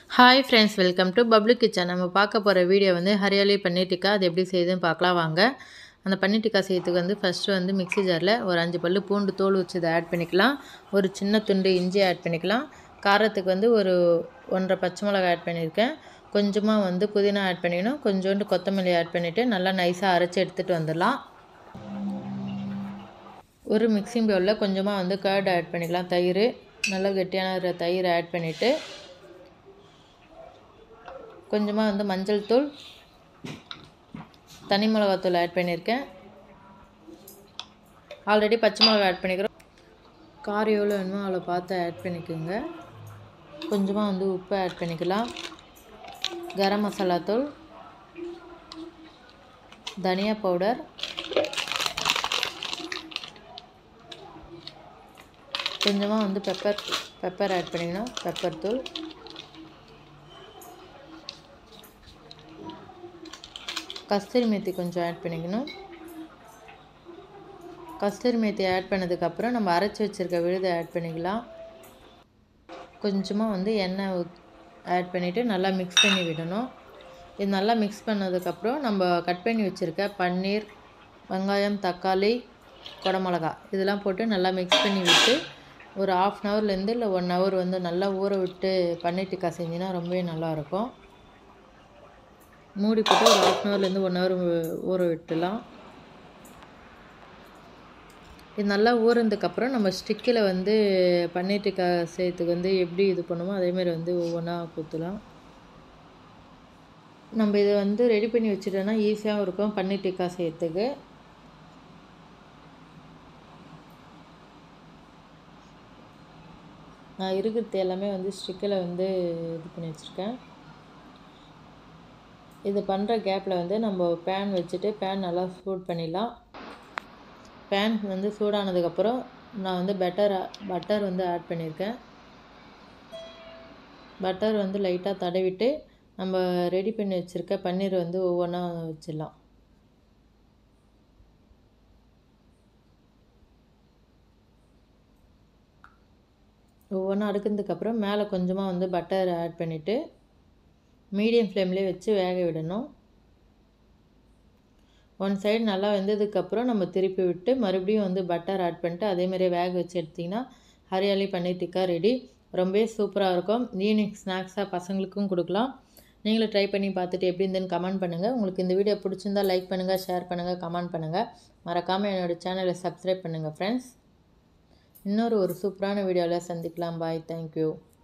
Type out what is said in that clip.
hi friends welcome to Bablu kitchen நம்ம பார்க்க போகிற வீடியோ வந்து ஹரியாலி பன்னீர் டிக்கா அது எப்படி செய்யுதுன்னு பார்க்கலாம் வாங்க அந்த பன்னீர் டிக்கா செய்யறதுக்கு வந்து ஃபஸ்ட்டு வந்து மிக்ஸி ஜாரில் ஒரு அஞ்சு பல்லு பூண்டு தோல் வச்சு இதை ஆட் பண்ணிக்கலாம் ஒரு சின்ன துண்டு இஞ்சி ஆட் பண்ணிக்கலாம் காரத்துக்கு வந்து ஒரு ஒன்றரை பச்சை மிளகாய் ஆட் பண்ணியிருக்கேன் கொஞ்சமாக வந்து புதினா ஆட் பண்ணிக்கணும் கொஞ்சோண்டு கொத்தமல்லி ஆட் பண்ணிவிட்டு நல்லா நைஸாக அரைச்சி எடுத்துகிட்டு வந்துடலாம் ஒரு மிக்சிங் பவுலில் கொஞ்சமாக வந்து கர்ட் ஆட் பண்ணிக்கலாம் தயிர் நல்லா கெட்டியான தயிர் ஆட் பண்ணிவிட்டு கொஞ்சமாக வந்து மஞ்சள் தூள் தனி மிளகாத்தூள் ஆட் பண்ணியிருக்கேன் ஆல்ரெடி பச்சை மிளகா ஆட் பண்ணிக்கிறோம் காரம் எவ்வளோ வேணுமோ அவ்வளோ பார்த்து ஆட் பண்ணிக்கோங்க கொஞ்சமாக வந்து உப்பு ஆட் பண்ணிக்கலாம் கரம் மசாலா தூள் தனியா பவுடர் கொஞ்சமாக வந்து பெப்பர் பெப்பர் ஆட் பண்ணிக்கணும் பெப்பர் தூள் கஸ்தூரி மேத்தி கொஞ்சம் ஆட் பண்ணிக்கணும் கஸ்தூரி மேத்தி ஆட் பண்ணதுக்கப்புறம் நம்ம அரைச்சி வச்சுருக்க விழுதை ஆட் பண்ணிக்கலாம் கொஞ்சமாக வந்து எண்ணெய் ஆட் பண்ணிவிட்டு நல்லா மிக்ஸ் பண்ணி விடணும் இது நல்லா மிக்ஸ் பண்ணதுக்கப்புறம் நம்ம கட் பண்ணி வச்சுருக்க பன்னீர் வெங்காயம் தக்காளி குடமிளகா இதெல்லாம் போட்டு நல்லா மிக்ஸ் பண்ணி விட்டு ஒரு ஆஃப் அன் ஹவர்லேருந்து இல்லை ஒன் ஹவர் வந்து நல்லா ஊற விட்டு பன்னீர் டிக்கா செஞ்சிங்கன்னா ரொம்பவே நல்லாயிருக்கும் மூடி போட்டு ஒரு ஆஃப் அன் ஹவர்லேருந்து ஒன் ஹவர் ஊற விட்டுலாம் இது நல்லா ஊறினதுக்கப்புறம் நம்ம ஸ்டிக்கில் வந்து பன்னீர் டிக்கா செய்யறதுக்கு வந்து எப்படி இது பண்ணுமோ அதேமாதிரி வந்து ஒவ்வொன்றா ஊற்றலாம் நம்ம இதை வந்து ரெடி பண்ணி வச்சுட்டோன்னா ஈஸியாகவும் இருக்கும் பன்னீர் டிக்கா செய்யறதுக்கு நான் இருக்கிறது எல்லாமே வந்து ஸ்டிக்கில் வந்து இது பண்ணி வச்சுருக்கேன் இது பண்ணுற கேப்பில் வந்து நம்ம பேன் வச்சுட்டு பேன் நல்லா சூட் பண்ணிடலாம் பேன் வந்து சூடானதுக்கப்புறம் நான் வந்து பட்டர் பட்டர் வந்து ஆட் பண்ணியிருக்கேன் பட்டர் வந்து லைட்டாக தடவிட்டு நம்ம ரெடி பண்ணி வச்சுருக்க பன்னீர் வந்து ஒவ்வொன்றா வச்சிடலாம் ஒவ்வொன்றா அடுக்கிறதுக்கப்புறம் மேலே கொஞ்சமாக வந்து பட்டர் ஆட் பண்ணிவிட்டு மீடியம் ஃப்ளேம்லேயே வச்சு வேக விடணும் ஒன் சைடு நல்லா வெந்ததுக்கப்புறம் நம்ம திருப்பி விட்டு மறுபடியும் வந்து பட்டர் ஆட் பண்ணிட்டு அதேமாதிரியே வேக வச்சு எடுத்திங்கன்னா ஹரியாலி பன்னீர் டிக்கா ரெடி ரொம்பவே சூப்பராக இருக்கும் ஈவினிங் ஸ்நாக்ஸாக பசங்களுக்கும் கொடுக்கலாம் நீங்களும் ட்ரை பண்ணி பார்த்துட்டு எப்படி இருந்துன்னு கமெண்ட் பண்ணுங்கள் உங்களுக்கு இந்த வீடியோ பிடிச்சிருந்தா லைக் பண்ணுங்கள் ஷேர் பண்ணுங்கள் கமெண்ட் பண்ணுங்கள் மறக்காமல் என்னோடய சேனலை சப்ஸ்கிரைப் பண்ணுங்கள் ஃப்ரெண்ட்ஸ் இன்னொரு ஒரு சூப்பரான வீடியோவில் சந்திக்கலாம் பாய் தேங்க்யூ